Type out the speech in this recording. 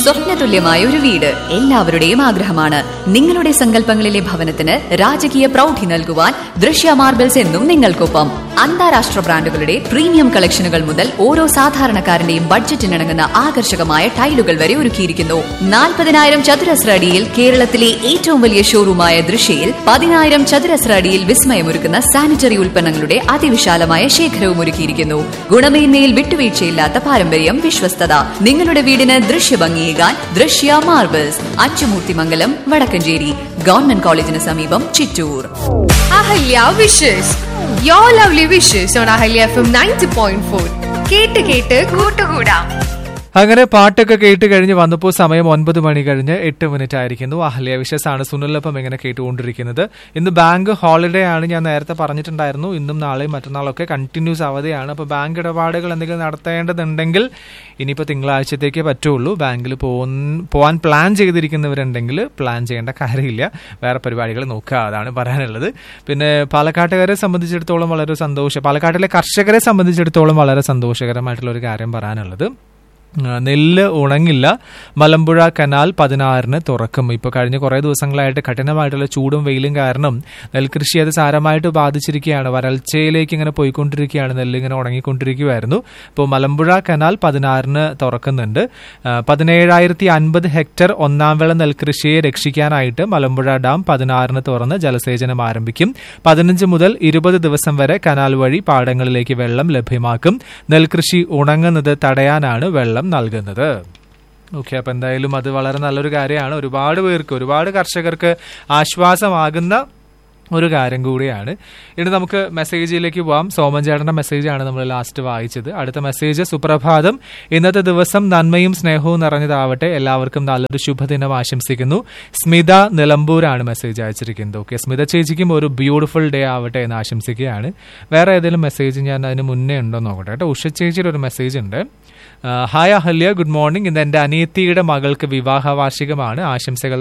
സ്വപ്നതുല്യമായ ഒരു വീട് എല്ലാവരുടെയും ആഗ്രഹമാണ് നിങ്ങളുടെ സങ്കല്പങ്ങളിലെ ഭവനത്തിന് രാജകീയ പ്രൗഢി നൽകുവാൻ ദൃശ്യ മാർബിൾസ് എന്നും നിങ്ങൾക്കൊപ്പം അന്താരാഷ്ട്ര ബ്രാൻഡുകളുടെ പ്രീമിയം കളക്ഷനുകൾ മുതൽ ഓരോ സാധാരണക്കാരന്റെയും ബഡ്ജറ്റിനിണങ്ങുന്ന ആകർഷകമായ ടൈലുകൾ വരെ ഒരുക്കിയിരിക്കുന്നു നാൽപ്പതിനായിരം ചതുരശ്ര അടിയിൽ കേരളത്തിലെ ഏറ്റവും വലിയ ഷോറൂമായ ദൃശ്യയിൽ പതിനായിരം ചതുരശ്ര അടിയിൽ വിസ്മയമൊരുക്കുന്ന സാനിറ്ററി ഉൽപ്പന്നങ്ങളുടെ അതിവിശാലമായ ശേഖരവും ഒരുക്കിയിരിക്കുന്നു ഗുണമേന്മയിൽ വിട്ടുവീഴ്ചയില്ലാത്ത പാരമ്പര്യം വിശ്വസ്തത നിങ്ങളുടെ വീടിന് ദൃശ്യഭംഗിയേകാൻ ദൃശ്യ മാർബിൾസ് അച്ചുമൂർത്തിമംഗലം വടക്കഞ്ചേരി ഗവൺമെന്റ് കോളേജിന് സമീപം Chittur Ahalya wishes your lovely wishes on Ahalya F M ninety point four കേട്ട് കേട്ട് കൂട്ടുകൂടാം അങ്ങനെ പാട്ടൊക്കെ കേട്ട് കഴിഞ്ഞ് വന്നപ്പോൾ സമയം ഒൻപത് മണി കഴിഞ്ഞ് എട്ട് മിനിറ്റ് ആയിരിക്കുന്നു അഹല്യ വിശേഷാണ് സുനിലപ്പം ഇങ്ങനെ കേട്ടുകൊണ്ടിരിക്കുന്നത് ഇന്ന് ബാങ്ക് ഹോളിഡേ ആണ് ഞാൻ നേരത്തെ പറഞ്ഞിട്ടുണ്ടായിരുന്നു ഇന്നും നാളെയും മറ്റന്നാളൊക്കെ കണ്ടിന്യൂസ് അവധിയാണ് അപ്പോൾ ബാങ്ക് ഇടപാടുകൾ എന്തെങ്കിലും നടത്തേണ്ടതുണ്ടെങ്കിൽ ഇനിയിപ്പോൾ തിങ്കളാഴ്ചത്തേക്കേ പറ്റുള്ളൂ ബാങ്കിൽ പോകാൻ പ്ലാൻ ചെയ്തിരിക്കുന്നവരുണ്ടെങ്കിൽ പ്ലാൻ ചെയ്യേണ്ട കാര്യമില്ല വേറെ പരിപാടികൾ നോക്കുക അതാണ് പറയാനുള്ളത് പിന്നെ പാലക്കാട്ടുകാരെ സംബന്ധിച്ചിടത്തോളം വളരെ സന്തോഷം പാലക്കാട്ടിലെ കർഷകരെ സംബന്ധിച്ചിടത്തോളം വളരെ സന്തോഷകരമായിട്ടുള്ള ഒരു കാര്യം പറയാനുള്ളത് ആ, നെല്ല് ഉണങ്ങില്ല മലമ്പുഴ കനാൽ പതിനാറിന് തുറക്കും ഇപ്പോൾ കഴിഞ്ഞ കുറേ ദിവസങ്ങളായിട്ട് കഠിനമായിട്ടുള്ള ചൂടും വെയിലും കാരണം നെൽകൃഷി അത് സാരമായിട്ട് ബാധിച്ചിരിക്കുകയാണ് വരൾച്ചയിലേക്ക് ഇങ്ങനെ പോയിക്കൊണ്ടിരിക്കുകയാണ് നെല്ല് ഇങ്ങനെ ഉണങ്ങിക്കൊണ്ടിരിക്കുകയായിരുന്നു ഇപ്പോൾ മലമ്പുഴ കനാൽ പതിനാറിന് തുറക്കുന്നുണ്ട് ആ, പതിനേഴായിരത്തി അൻപത് ഹെക്ടർ ഒന്നാം വിള നെൽകൃഷിയെ രക്ഷിക്കാനായിട്ട് മലമ്പുഴ ഡാം പതിനാറിന് തുറന്ന് ജലസേചനം ആരംഭിക്കും പതിനഞ്ച് മുതൽ ഇരുപത് ദിവസം വരെ കനാൽ വഴി പാടങ്ങളിലേക്ക് വെള്ളം ലഭ്യമാക്കും നെൽകൃഷി ഉണങ്ങുന്നത് തടയാനാണ് വെള്ളം നൽകുന്നത് ഓക്കെ അപ്പൊ എന്തായാലും അത് വളരെ നല്ലൊരു കാര്യമാണ് ഒരുപാട് പേർക്ക് ഒരുപാട് കർഷകർക്ക് ആശ്വാസമാകുന്ന ഒരു കാര്യം കൂടിയാണ് ഇനി നമുക്ക് മെസ്സേജിലേക്ക് പോവാം സോമൻ ചേട്ടന്റെ മെസ്സേജാണ് നമ്മൾ ലാസ്റ്റ് വായിച്ചത് അടുത്ത മെസ്സേജ് സുപ്രഭാതം ഇന്നത്തെ ദിവസം നന്മയും സ്നേഹവും നിറഞ്ഞതാവട്ടെ എല്ലാവർക്കും നല്ലൊരു ശുഭദിനം ആശംസിക്കുന്നു സ്മിത നിലമ്പൂരാണ് മെസ്സേജ് അയച്ചിരിക്കുന്നത് ഓക്കെ സ്മിത ചേച്ചിക്കും ഒരു ബ്യൂട്ടിഫുൾ ഡേ ആവട്ടെ എന്ന് ആശംസിക്കുകയാണ് വേറെ ഏതെങ്കിലും മെസ്സേജ് ഞാൻ അതിന് മുന്നേ ഉണ്ടോ എന്ന് നോക്കട്ടെ കേട്ടോ ഉഷ ചേച്ചിയുടെ ഒരു മെസ്സേജ് ഉണ്ട് ഹായ് അഹല്യ ഗുഡ് മോർണിംഗ് ഇന്ന് എൻ്റെ അനിയത്തിയുടെ മകൾക്ക് വിവാഹ വാർഷികമാണ് ആശംസകൾ